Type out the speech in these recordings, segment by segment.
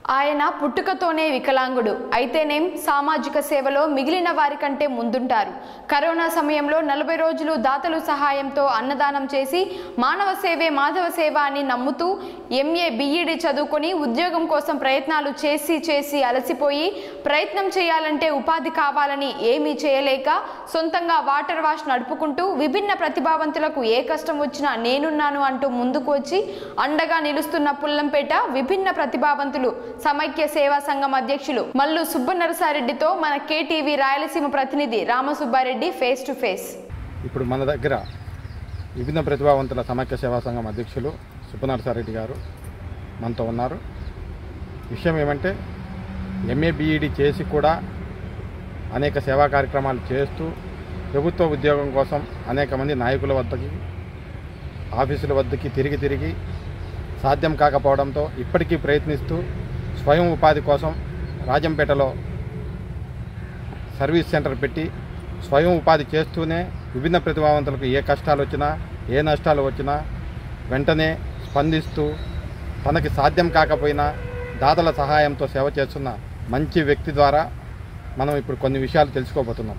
ఆయన పుట్టుకతోనే వికలాంగుడు అయితేనేం సామాజిక సేవలో మిగిలిన వారి కంటే ముందుంటారు కరోనా సమయంలో నలభై రోజులు దాతలు సహాయంతో అన్నదానం చేసి మానవ సేవే మాధవ సేవ అని నమ్ముతూ ఎంఏ బిఈడి చదువుకొని ఉద్యోగం కోసం ప్రయత్నాలు చేసి చేసి అలసిపోయి ప్రయత్నం చేయాలంటే ఉపాధి కావాలని ఏమీ చేయలేక సొంతంగా వాటర్ వాష్ నడుపుకుంటూ విభిన్న ప్రతిభావంతులకు ఏ కష్టం వచ్చినా నేనున్నాను అంటూ ముందుకు వచ్చి అండగా నిలుస్తున్న పుల్లంపేట విభిన్న ప్రతిభావంతులు సమైక్య సేవా సంఘం అధ్యక్షులు మల్లు సుబ్బనరసారెడ్డితో మన కేటీవీ రాయలసీమ ప్రతినిధి రామసుబ్బారెడ్డి ఫేస్ టు ఫేస్ ఇప్పుడు మన దగ్గర విభిన్న ప్రతిభావంతుల సమైక్య సేవా సంఘం అధ్యక్షులు సుబ్బనరసారెడ్డి గారు మనతో ఉన్నారు విషయం ఏమంటే ఎంఏ బీఈడి చేసి కూడా అనేక సేవా కార్యక్రమాలు చేస్తూ ప్రభుత్వ ఉద్యోగం కోసం అనేక మంది నాయకుల వద్దకి ఆఫీసుల వద్దకి తిరిగి తిరిగి సాధ్యం కాకపోవడంతో ఇప్పటికీ ప్రయత్నిస్తూ స్వయం ఉపాధి కోసం రాజంపేటలో సర్వీస్ సెంటర్ పెట్టి స్వయం ఉపాధి చేస్తూనే విభిన్న ప్రతిభావంతులకు ఏ కష్టాలు వచ్చినా ఏ నష్టాలు వచ్చినా వెంటనే స్పందిస్తూ తనకి సాధ్యం కాకపోయినా దాతల సహాయంతో సేవ చేస్తున్న మంచి వ్యక్తి ద్వారా మనం ఇప్పుడు కొన్ని విషయాలు తెలుసుకోబోతున్నాం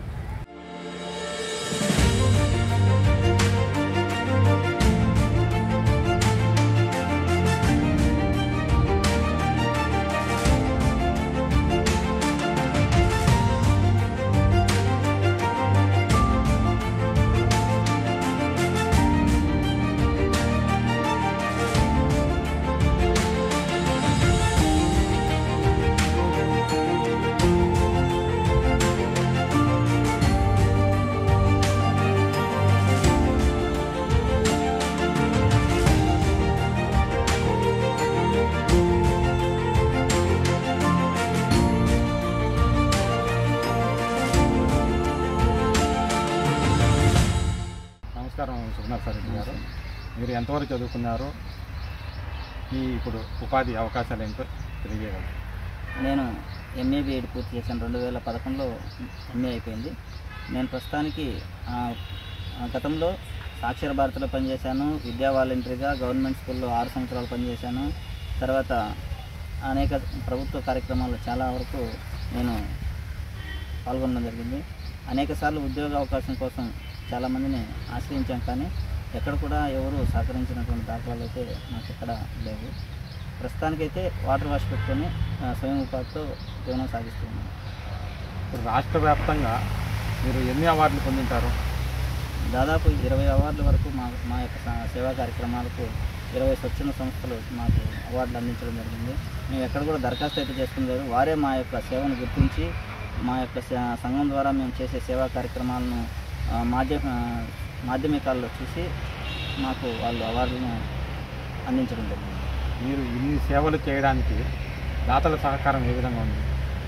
నమస్కారం సుబ్నర్సారెడ్డి గారు మీరు ఎంతవరకు చదువుకున్నారు ఈ ఇప్పుడు ఉపాధి అవకాశాలు ఏంటో తెలియజేయగలరు నేను ఎంఏ బీఎడ్ పూర్తి చేశాను రెండు వేల పదకొండులో ఎంఏ అయిపోయింది నేను ప్రస్తుతానికి ఆ, ఆ, గతంలో సాక్షర భారతిలో పనిచేశాను విద్యా వాలంటరీగా గవర్నమెంట్ స్కూల్లో ఆరు సంవత్సరాలు పనిచేశాను తర్వాత అనేక ప్రభుత్వ కార్యక్రమాల్లో చాలా వరకు నేను పాల్గొనడం జరిగింది అనేక సార్లు ఉద్యోగ అవకాశం కోసం చాలామందిని ఆశ్రయించాం కానీ ఎక్కడ కూడా ఎవరు సహకరించినటువంటి దాఖలాలు అయితే నాకు ఎక్కడ లేవు ప్రస్తుతానికైతే వాటర్ వాష్ పెట్టుకొని ఆ, స్వయం ఉపాధితో జీవనం సాగిస్తున్నాను ఇప్పుడు రాష్ట్ర వ్యాప్తంగా మీరు ఎన్ని అవార్డులు పొందింటారు దాదాపు ఇరవై అవార్డుల వరకు మా మా యొక్క సా- సేవా కార్యక్రమాలకు ఇరవై స్వచ్ఛంద సంస్థలు మాకు అవార్డులు అందించడం జరిగింది మేము ఎక్కడ కూడా దరఖాస్తు అయితే చేసుకునేది వారే మా యొక్క సేవను గుర్తించి మా యొక్క స- సంఘం ద్వారా మేము చేసే సేవా కార్యక్రమాలను ఆ, మాధ్యమ మాధ్యమికాల్లో చూసి మాకు వాళ్ళు అవార్డులను అందించడం జరిగింది మీరు ఇన్ని సేవలు చేయడానికి దాతల సహకారం ఏ విధంగా ఉంది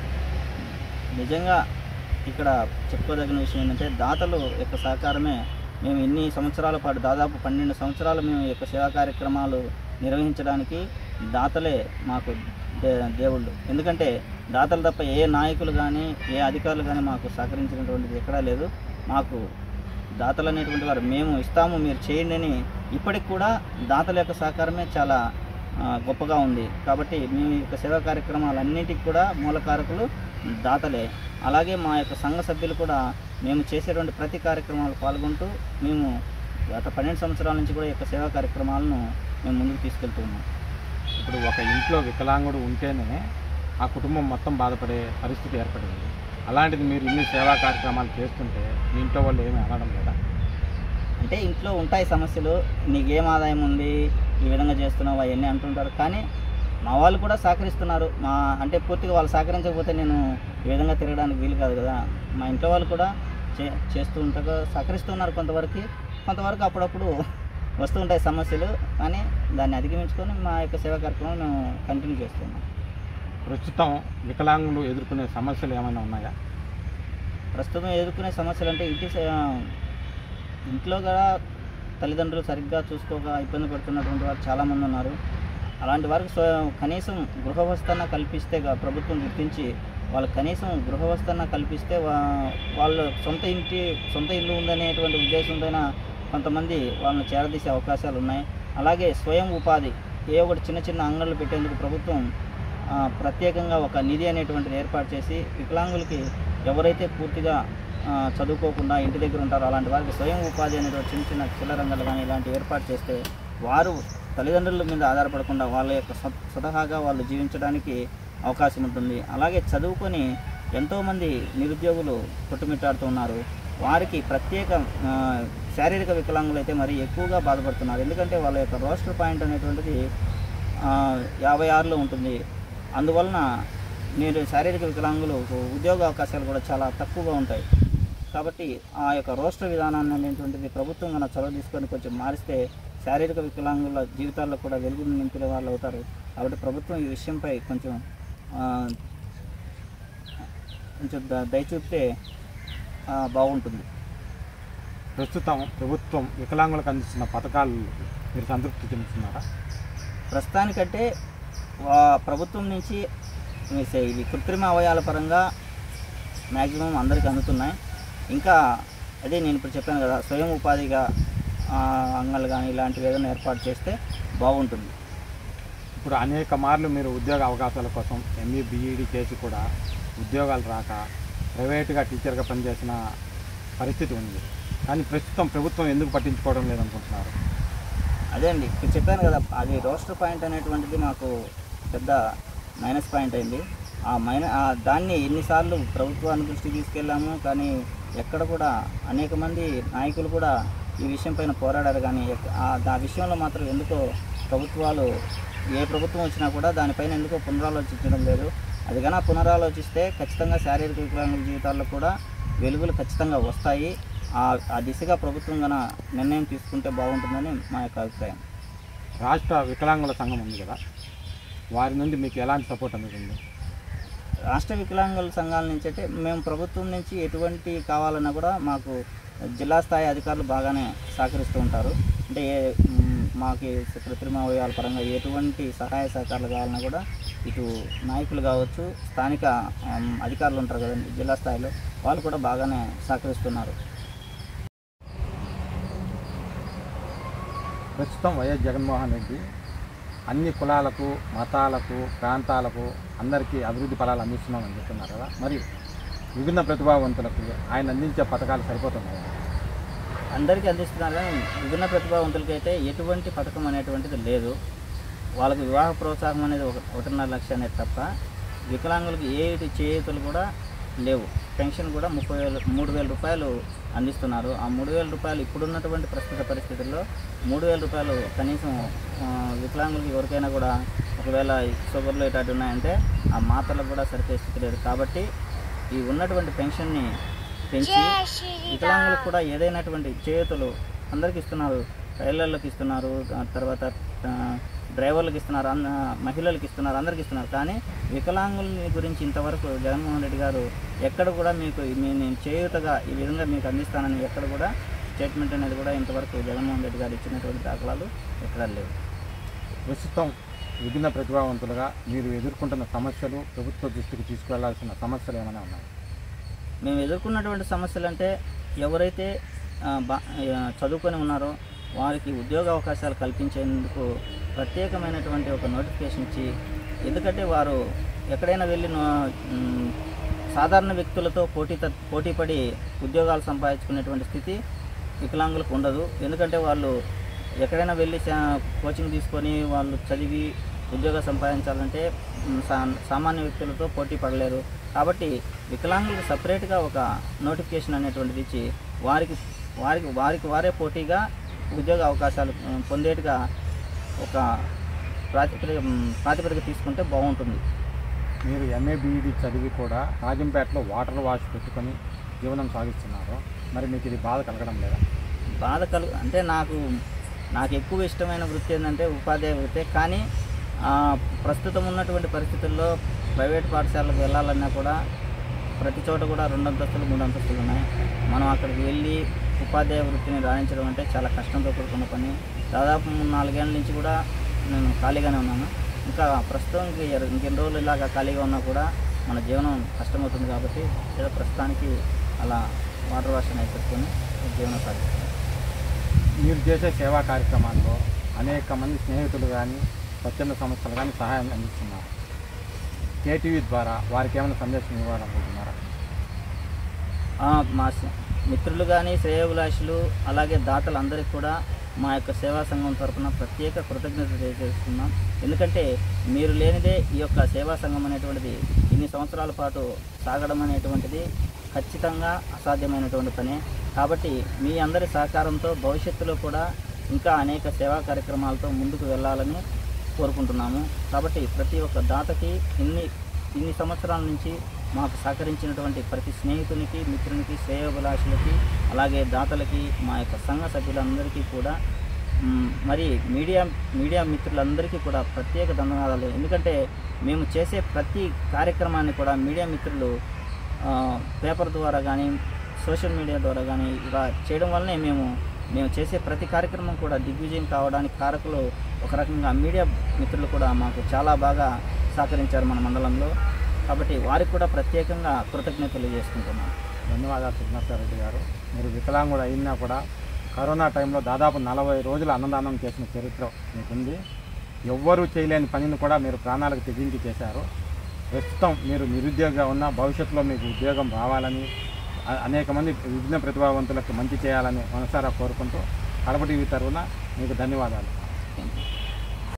నిజంగా ఇక్కడ చెప్పుకోదగిన విషయం ఏంటంటే దాతలు యొక్క సహకారమే మేము ఇన్ని సంవత్సరాల పాటు దాదాపు పన్నెండు సంవత్సరాలు మేము ఈ యొక్క సేవా కార్యక్రమాలు నిర్వహించడానికి దాతలే మాకు దే దేవుళ్ళు ఎందుకంటే దాతలు తప్ప ఏ నాయకులు కానీ ఏ అధికారులు కానీ మాకు సహకరించినటువంటిది ఎక్కడా లేదు మాకు దాతలు అనేటువంటి వారు మేము ఇస్తాము మీరు చేయండి అని ఇప్పటికి కూడా దాతల యొక్క సహకారమే చాలా ఆ, గొప్పగా ఉంది కాబట్టి మేము ఈ యొక్క సేవా కార్యక్రమాలన్నింటికి కూడా మూలకారకులు దాతలే అలాగే మా యొక్క సంఘ సభ్యులు కూడా మేము చేసేటువంటి ప్రతి కార్యక్రమాలు పాల్గొంటూ మేము గత పన్నెండు సంవత్సరాల నుంచి కూడా ఈ యొక్క సేవా కార్యక్రమాలను మేము ముందుకు తీసుకెళ్తూ ఉన్నాం ఇప్పుడు ఒక ఇంట్లో వికలాంగుడు ఉంటేనే ఆ కుటుంబం మొత్తం బాధపడే పరిస్థితి ఏర్పడింది అలాంటిది మీరు ఇన్ని సేవా కార్యక్రమాలు చేస్తుంటే మీ ఇంట్లో వాళ్ళు ఏమీ అనడం లేదా అంటే ఇంట్లో ఉంటాయి సమస్యలు నీకేం ఆదాయం ఉంది ఈ విధంగా చేస్తున్నావు అవన్నీ అంటుంటారు కానీ మా వాళ్ళు కూడా సహకరిస్తున్నారు మా అంటే పూర్తిగా వాళ్ళు సహకరించకపోతే నేను ఈ విధంగా తిరగడానికి వీలు కాదు కదా మా ఇంట్లో వాళ్ళు కూడా చే చేస్తూ ఉంటారు సహకరిస్తున్నారు కొంతవరకు కొంతవరకు అప్పుడప్పుడు వస్తూ ఉంటాయి సమస్యలు కానీ దాన్ని అధిగమించుకొని మా యొక్క సేవా కార్యక్రమం మేము కంటిన్యూ చేస్తున్నాం ప్రస్తుతం వికలాంగులు ఎదుర్కొనే సమస్యలు ఏమైనా ఉన్నాయా ప్రస్తుతం ఎదుర్కొనే సమస్యలు అంటే ఇంటి స- ఇంట్లో కూడా తల్లిదండ్రులు సరిగ్గా చూసుకోక ఇబ్బంది పడుతున్నటువంటి వారు చాలామంది ఉన్నారు అలాంటి వారికి స్వ- కనీసం గృహవస్థన కల్పిస్తే గా- ప్రభుత్వం గుర్తించి వాళ్ళకి కనీసం గృహవస్థన కల్పిస్తే వా- వాళ్ళ సొంత ఇంటి సొంత ఇల్లు ఉందనేటువంటి ఉద్దేశంతోనే కొంతమంది వాళ్ళని చేరదీసే అవకాశాలు ఉన్నాయి అలాగే స్వయం ఉపాధి ఏ ఒకటి చిన్న చిన్న అంగళ్ళు పెట్టేందుకు ప్రభుత్వం ఆ, ఆ, ప్రత్యేకంగా ఒక నిధి అనేటువంటిది ఏర్పాటు చేసి వికలాంగులకి ఎవరైతే పూర్తిగా ఆ, చదువుకోకుండా ఇంటి దగ్గర ఉంటారో అలాంటి వారికి స్వయం ఉపాధి అనేటువంటి చిన్న చిన్న చిల్లరంగలు కానీ ఇలాంటివి ఏర్పాటు చేస్తే వారు తల్లిదండ్రుల మీద ఆధారపడకుండా వాళ్ళ యొక్క స్వ- స్వతహాగా వాళ్ళు జీవించడానికి అవకాశం ఉంటుంది అలాగే చదువుకొని ఎంతోమంది నిరుద్యోగులు కొట్టుమిట్టాడుతున్నారు వారికి ప్రత్యేక ఆ, శారీరక వికలాంగులు అయితే మరి ఎక్కువగా బాధపడుతున్నారు ఎందుకంటే వాళ్ళ యొక్క రోస్టర్ పాయింట్ అనేటువంటిది ఆ, యాభై ఆరులో ఉంటుంది అందువలన నేను శారీరక వికలాంగులు ఉద్యోగ అవకాశాలు కూడా చాలా తక్కువగా ఉంటాయి కాబట్టి ఆ యొక్క రోస్టర్ విధానాన్ని అనేటువంటిది ప్రభుత్వం కన్నా చొరవ తీసుకొని కొంచెం మారిస్తే శారీరక వికలాంగుల జీవితాల్లో కూడా వెలుగు నింపిన వాళ్ళు అవుతారు కాబట్టి ప్రభుత్వం ఈ విషయంపై కొంచెం ఆ, కొంచెం ద- దయ చూపితే ఆ, బాగుంటుంది ప్రస్తుతం ప్రభుత్వం వికలాంగులకు అందిస్తున్న పథకాలు మీరు సంతృప్తి చెందుతున్నారా ప్రస్తుతానికంటే వా- ప్రభుత్వం నుంచి ఈ సే- ఇవి కృత్రిమ అవయాల పరంగా మ్యాక్సిమం అందరికీ అందుతున్నాయి ఇంకా అదే నేను ఇప్పుడు చెప్పాను కదా స్వయం ఉపాధిగా ఆ, అంగళ్ళు కానీ ఇలాంటివి ఏదైనా ఏర్పాటు చేస్తే బాగుంటుంది ఇప్పుడు అనేక మార్లు మీరు ఉద్యోగ అవకాశాల కోసం ఎంఈ బీఈడి చేసి కూడా ఉద్యోగాలు రాక ప్రైవేటుగా టీచర్గా పనిచేసిన పరిస్థితి ఉంది కానీ ప్రస్తుతం ప్రభుత్వం ఎందుకు పట్టించుకోవడం లేదనుకుంటున్నారు అదే అండి ఇప్పుడు చెప్పాను కదా అది రోస్టర్ పాయింట్ అనేటువంటిది మాకు పెద్ద మైనస్ పాయింట్ అయింది ఆ మైన ఆ దాన్ని ఎన్నిసార్లు ప్రభుత్వాన్ని దృష్టికి తీసుకెళ్ళాము కానీ ఎక్కడ కూడా అనేక మంది నాయకులు కూడా ఈ విషయం పైన పోరాడారు కానీ ఎక్క- ఆ ఆ విషయంలో మాత్రం ఎందుకో ప్రభుత్వాలు ఏ ప్రభుత్వం వచ్చినా కూడా దానిపైన ఎందుకో పునరాలోచించడం లేదు అది కన్నా పునరాలోచిస్తే ఖచ్చితంగా శారీరక వికలాంగుల జీవితాల్లో కూడా వెలుగులు ఖచ్చితంగా వస్తాయి ఆ ఆ దిశగా ప్రభుత్వం గన నిర్ణయం తీసుకుంటే బాగుంటుందని మా యొక్క అభిప్రాయం రాష్ట్ర వికలాంగుల సంఘం ఉంది కదా వారి నుండి మీకు ఎలాంటి సపోర్ట్ అందుతుంది రాష్ట్ర వికలాంగుల సంఘాల నుంచి అంటే మేము ప్రభుత్వం నుంచి ఎటువంటి కావాలన్నా కూడా మాకు జిల్లా స్థాయి అధికారులు బాగానే సహకరిస్తూ ఉంటారు అంటే ఏ మ్, మాకు కృత్రిమ అవయవాల పరంగా ఎటువంటి సహాయ సహకారాలు కావాలన్నా కూడా ఇటు నాయకులు కావచ్చు స్థానిక ఆమ్, అధికారులు ఉంటారు కదండి జిల్లా స్థాయిలో వాళ్ళు కూడా బాగానే సహకరిస్తున్నారు ప్రస్తుతం వైఎస్ జగన్మోహన్ రెడ్డి అన్ని కులాలకు మతాలకు ప్రాంతాలకు అందరికీ అభివృద్ధి ఫలాలు అందిస్తున్నామని చెప్తున్నారు కదా మరి విభిన్న ప్రతిభావంతులకు ఆయన అందించే పథకాలు సరిపోతున్నాయి అందరికీ అందిస్తున్నారు కానీ విభిన్న ప్రతిభావంతులకి అయితే ఎటువంటి పథకం అనేటువంటిది లేదు వాళ్ళకి వివాహ ప్రోత్సాహం అనేది ఒక ఒకటిన్నర లక్ష అనేది తప్ప వికలాంగులకు ఏ చేయూతలు కూడా లేవు పెన్షన్ కూడా ముప్పై వేలు మూడు వేల రూపాయలు అందిస్తున్నారు ఆ మూడు వేల రూపాయలు ఇప్పుడున్నటువంటి ప్రస్తుత పరిస్థితుల్లో మూడు వేల రూపాయలు కనీసం ఆ, వికలాంగులకి ఎవరికైనా కూడా ఒకవేళ షుగర్లు ఇట్లాంటి ఉన్నాయంటే ఆ మాత్రలకు కూడా సరిపోయే స్థితి లేదు కాబట్టి ఈ ఉన్నటువంటి పెన్షన్ని పెంచి వికలాంగులకు కూడా ఏదైనటువంటి చేతులు అందరికి ఇస్తున్నారు టైలర్లకు ఇస్తున్నారు ఆ తర్వాత ఆ, డ్రైవర్లకు ఇస్తున్నారు అన్న మహిళలకు ఇస్తున్నారు అందరికి ఇస్తున్నారు కానీ వికలాంగుల గురించి ఇంతవరకు జగన్మోహన్ రెడ్డి గారు ఎక్కడ కూడా మీకు మీ- నేను చేయూతగా ఈ విధంగా మీకు అందిస్తానని ఎక్కడ కూడా స్టేట్మెంట్ అనేది కూడా ఇంతవరకు జగన్మోహన్ రెడ్డి గారు ఇచ్చినటువంటి దాఖలాలు ఎక్కడా లేవు ప్రస్తుతం విభిన్న ప్రతిభావంతులుగా మీరు ఎదుర్కొంటున్న సమస్యలు ప్రభుత్వ దృష్టికి తీసుకువెళ్లాల్సిన సమస్యలు ఏమైనా ఉన్నాయి మేము ఎదుర్కొన్నటువంటి సమస్యలు అంటే ఎవరైతే ఆ, బా ఆ, చదువుకొని ఉన్నారో వారికి ఉద్యోగ అవకాశాలు కల్పించేందుకు ప్రత్యేకమైనటువంటి ఒక నోటిఫికేషన్ ఇచ్చి ఎందుకంటే వారు ఎక్కడైనా వెళ్ళి నో- మ్, సాధారణ వ్యక్తులతో పోటీ తత్- పోటీపడి ఉద్యోగాలు సంపాదించుకునేటువంటి స్థితి వికలాంగులకు ఉండదు ఎందుకంటే వాళ్ళు ఎక్కడైనా వెళ్ళి సా- కోచింగ్ తీసుకొని వాళ్ళు చదివి ఉద్యోగం సంపాదించాలంటే మ్, సా- సామాన్య వ్యక్తులతో పోటీ పడలేరు కాబట్టి వికలాంగులకు సపరేట్గా ఒక నోటిఫికేషన్ అనేటువంటిది ఇచ్చి వారికి వారికి వారికి వారే పోటీగా ఉద్యోగ అవకాశాలు మ్, పొందేట్టుగా ఒక ప్రాతిపదిక మ్, ప్రాతిపదిక తీసుకుంటే బాగుంటుంది మీరు ఎంఏ బీఈడి చదివి కూడా రాజంపేటలో వాటర్ వాష్ పెట్టుకొని జీవనం సాగిస్తున్నారు మరి మీకు ఇది బాధ కలగడం లేదా బాధ కలు అంటే నాకు నాకు ఎక్కువ ఇష్టమైన వృత్తి ఏంటంటే ఉపాధ్యాయ వృత్తి కానీ ఆ, ప్రస్తుతం ఉన్నటువంటి పరిస్థితుల్లో ప్రైవేట్ పాఠశాలకు వెళ్ళాలన్నా కూడా ప్రతి చోట కూడా రెండు అంతస్తులు మూడు అంతస్తులు ఉన్నాయి మనం అక్కడికి వెళ్ళి ఉపాధ్యాయ వృత్తిని రాణించడం అంటే చాలా కష్టంతో కూడుకున్న పని దాదాపు మూడు నాలుగేళ్ల నుంచి కూడా నేను ఖాళీగానే ఉన్నాను ఇంకా ప్రస్తుతం ఇంక ఎర- ఇంకెన్ని రోజులు ఇలాగా ఖాళీగా ఉన్నా కూడా మన జీవనం కష్టమవుతుంది కాబట్టి ఏదో ప్రస్తుతానికి అలా వాటర్ వాష్ అనేది పెట్టుకొని జీవనం సాగిస్తాను మీరు చేసే సేవా కార్యక్రమాల్లో అనేక మంది స్నేహితులు కానీ స్వచ్ఛంద సంస్థలు కానీ సహాయం అందిస్తున్నారు కేటీవీ ద్వారా వారికి ఏమైనా సందేశం ఇవ్వాలనుకుంటున్నారా ఆ, మా స- మిత్రులు కానీ శ్రేయోభిలాషులు అలాగే దాతలు అందరికీ కూడా మా యొక్క సేవా సంఘం తరపున ప్రత్యేక కృతజ్ఞత తెలియజేస్తున్నాం ఎందుకంటే మీరు లేనిదే ఈ యొక్క సేవా సంఘం అనేటువంటిది ఇన్ని సంవత్సరాల పాటు సాగడం అనేటువంటిది ఖచ్చితంగా అసాధ్యమైనటువంటి పనే కాబట్టి మీ అందరి సహకారంతో భవిష్యత్తులో కూడా ఇంకా అనేక సేవా కార్యక్రమాలతో ముందుకు వెళ్ళాలని కోరుకుంటున్నాము కాబట్టి ప్రతి ఒక్క దాతకి ఇన్ని ఇన్ని సంవత్సరాల నుంచి మాకు సహకరించినటువంటి ప్రతి స్నేహితునికి మిత్రునికి శ్రేయోభిలాషులకి అలాగే దాతలకి మా యొక్క సంఘ సభ్యులందరికీ కూడా మ్, మరి మీడియా మీడియా మిత్రులందరికీ కూడా ప్రత్యేక ధన్యవాదాలు ఎందుకంటే మేము చేసే ప్రతి కార్యక్రమాన్ని కూడా మీడియా మిత్రులు ఆ, పేపర్ ద్వారా కానీ సోషల్ మీడియా ద్వారా కానీ ఇలా చేయడం వల్లనే మేము మేము చేసే ప్రతి కార్యక్రమం కూడా దిగ్విజయం కావడానికి కారకులు ఒక రకంగా మీడియా మిత్రులు కూడా మాకు చాలా బాగా సహకరించారు మన మండలంలో కాబట్టి వారికి కూడా ప్రత్యేకంగా కృతజ్ఞతలు తెలియజేసుకుంటున్నాను ధన్యవాదాలు సుబ్రహ్మణ్యారెడ్డి గారు మీరు వికలాంగుడు అయినా కూడా కరోనా టైంలో దాదాపు నలభై రోజులు అన్నదానం చేసిన చరిత్ర మీకుంది ఎవ్వరూ చేయలేని పనిని కూడా మీరు ప్రాణాలకు తెగించి చేశారు ప్రస్తుతం మీరు నిరుద్యోగిగా ఉన్న భవిష్యత్తులో మీకు ఉద్యోగం రావాలని అ- అనేక మంది విభిన్న ప్రతిభావంతులకు మంచి చేయాలని మనసారా కోరుకుంటూ కడప టీవీ తరఫున మీకు ధన్యవాదాలు